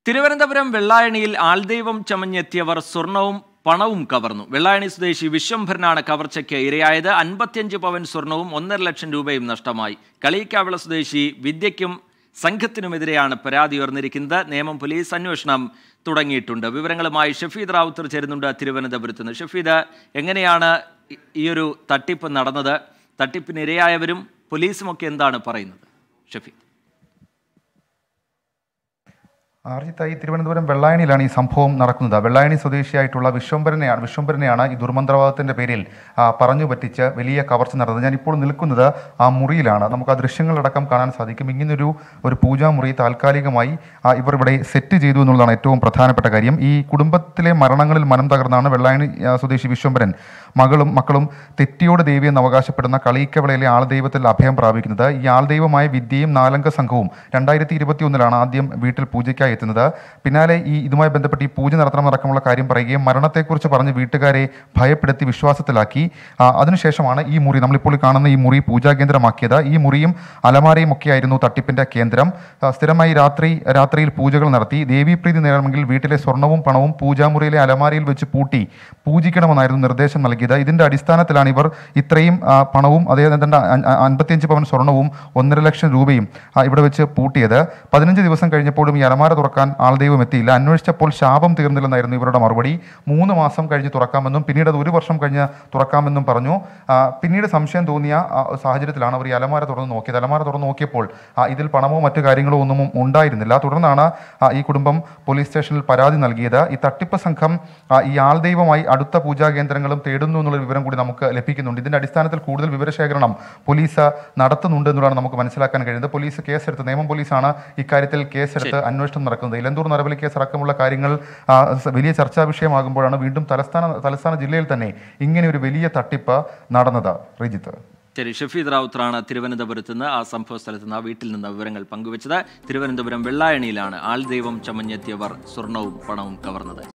തിരുവനന്തപുരം വെള്ളായണിയിൽ ആൾദൈവം ചമഞ്ഞെത്തിയവർ സ്വർണവും പണവും കവർന്നു വെള്ളായണി സ്വദേശി വിശ്വംഭരനാണ് കവർച്ചയ്ക്ക് ഇരയായത് അൻപത്തിയഞ്ച് പവൻ സ്വർണവും ഒന്നര ലക്ഷം രൂപയും നഷ്ടമായി കളിയിക്കാവിള സ്വദേശി വിദ്യയ്ക്കും സംഘത്തിനുമെതിരെയാണ് പരാതി ഉയർന്നിരിക്കുന്നത് നേമം പോലീസ് അന്വേഷണം തുടങ്ങിയിട്ടുണ്ട് വിവരങ്ങളുമായി ഷഫീദ് റാവുത്തർ ചേരുന്നുണ്ട് തിരുവനന്തപുരത്ത് നിന്ന് ഷഫീദ് എങ്ങനെയാണ് ഈ- ഈ ഒരു തട്ടിപ്പ് നടന്നത് തട്ടിപ്പിന് ഇരയായവരും പോലീസുമൊക്കെ എന്താണ് പറയുന്നത് ഷഫീദ് ആർജിത്തായി തിരുവനന്തപുരം വെള്ളായണിയിലാണ് ഈ സംഭവം നടക്കുന്നത് വെള്ളായണി സ്വദേശിയായിട്ടുള്ള വിശ്വംഭരനെയാണ് വിശ്വംഭരനെയാണ് ഈ ദുർമന്ത്രവാദത്തിന്റെ പേരിൽ ആ, പറഞ്ഞു പറ്റിച്ച് വലിയ കവർച്ച നടന്നത് ഞാൻ ഇപ്പോൾ നിൽക്കുന്നത് ആ മുറിയിലാണ് നമുക്ക് ആ ദൃശ്യങ്ങളടക്കം കാണാൻ സാധിക്കും ഇങ്ങനൊരു ഒരു പൂജാമുറി താൽക്കാലികമായി ആ, ഇവർ ഇവിടെ സെറ്റ് ചെയ്തു എന്നുള്ളതാണ് ഏറ്റവും പ്രധാനപ്പെട്ട കാര്യം ഈ കുടുംബത്തിലെ മരണങ്ങളിൽ മനം തകർന്നാണ് വെള്ളായണി ആ, സ്വദേശി വിശ്വംഭരൻ മകളും മക്കളും തെറ്റിയോട് ദേവി എന്ന് അവകാശപ്പെടുന്ന കളീക്കവിളയിലെ ആൾദൈവത്തിൽ അഭയം പ്രാപിക്കുന്നത് ഈ ആൾദൈവമായ വിദ്യയും നാലംഗ സംഘവും രണ്ടായിരത്തി ഇരുപത്തി ഒന്നിലാണ് ആദ്യം വീട്ടിൽ പൂജയ്ക്കായി എത്തുന്നത് പിന്നാലെ ഈ ഇതുമായി ബന്ധപ്പെട്ട് ഈ പൂജ നടത്തണമെന്നടക്കമുള്ള കാര്യം പറയുകയും മരണത്തെക്കുറിച്ച് പറഞ്ഞ് വീട്ടുകാരെ ഭയപ്പെടുത്തി വിശ്വാസത്തിലാക്കി ആ, അതിനുശേഷമാണ് ഈ മുറി നമ്മളിപ്പോൾ കാണുന്ന ഈ മുറി പൂജാകേന്ദ്രമാക്കിയത് ഈ മുറിയും അലമാരയും ഒക്കെയായിരുന്നു തട്ടിപ്പിന്റെ കേന്ദ്രം ആ, സ്ഥിരമായി രാത്രി രാത്രിയിൽ പൂജകൾ നടത്തി ദേവീപ്രീതി നേടണമെങ്കിൽ വീട്ടിലെ സ്വർണവും പണവും പൂജാമുറിയിലെ അലമാരയിൽ വെച്ച് പൂട്ടി പൂജിക്കണമെന്നായിരുന്നു നിർദ്ദേശം നൽകിയത് ഇതിന്റെ അടിസ്ഥാനത്തിലാണ് ഇവർ ഇത്രയും ആ, പണവും അതേപോലെ തന്നെ അ- അ- അൻപത്തിയഞ്ച് പവൻ സ്വർണവും ഒന്നര ലക്ഷം രൂപയും ആ, ഇവിടെ വെച്ച് പൂട്ടിയത് പതിനഞ്ച് ദിവസം കഴിഞ്ഞപ്പോഴും ഈ അലമാര തുറക്കാൻ ആൾദൈവം എത്തിയില്ല അന്വേഷിച്ചപ്പോൾ ശാപം തീർന്നില്ലെന്നായിരുന്നു ഇവരുടെ മറുപടി മൂന്ന് മാസം കഴിഞ്ഞ് തുറക്കാമെന്നും പിന്നീട് അത് ഒരു വർഷം കഴിഞ്ഞ് തുറക്കാമെന്നും പറഞ്ഞു ആ, പിന്നീട് സംശയം തോന്നിയ ആ, സാഹചര്യത്തിലാണ് അവർ ഈ അലമാര തുറന്ന് നോക്കിയത് അലമാര തുറന്ന് നോക്കിയപ്പോൾ ആ, ഇതിൽ പണമോ മറ്റു കാര്യങ്ങളോ ഒന്നും ഉണ്ടായിരുന്നില്ല തുടർന്നാണ് ആ, ഈ കുടുംബം പോലീസ് സ്റ്റേഷനിൽ പരാതി നൽകിയത് ഈ തട്ടിപ്പ് സംഘം ആ, ഈ ആൾദൈവമായി അടുത്ത പൂജാ കേന്ദ്രങ്ങളും തേടുന്നു എന്നുള്ള വിവരം കൂടി നമുക്ക് ലഭിക്കുന്നുണ്ട് ഇതിന്റെ അടിസ്ഥാനത്തിൽ കൂടുതൽ വിവരശേഖരണം പോലീസ് നടത്തുന്നുണ്ട് എന്നുള്ളതാണ് നമുക്ക് മനസ്സിലാക്കാൻ കഴിയുന്നത് പോലീസ് കേസെടുത്ത് നിയമം പോലീസാണ് ഇക്കാര്യത്തിൽ കേസെടുത്ത് അന്വേഷണം നടക്കുന്നത് ഇലന്തൂർ നരബലി കേസ് അടക്കമുള്ള കാര്യങ്ങൾ ആ, സ- വലിയ ചർച്ചാ വിഷയമാകുമ്പോഴാണ് വീണ്ടും തലസ്ഥാന തലസ്ഥാന ജില്ലയിൽ തന്നെ ഇങ്ങനെ ഒരു വലിയ തട്ടിപ്പ് നടന്നത് റിജിത്ത് ശരി ഷഫീദ് റാവുത്തറാണ് തിരുവനന്തപുരത്ത് നിന്ന് ആ സംഭവ സ്ഥലത്ത് നിന്ന് ആ വീട്ടിൽ നിന്ന് വിവരങ്ങൾ പങ്കുവച്ചത് തിരുവനന്തപുരം വെള്ളായണിയിലാണ് ആൾദൈവം ചമഞ്ഞെത്തിയവർ സ്വർണവും പണവും കവർന്നത്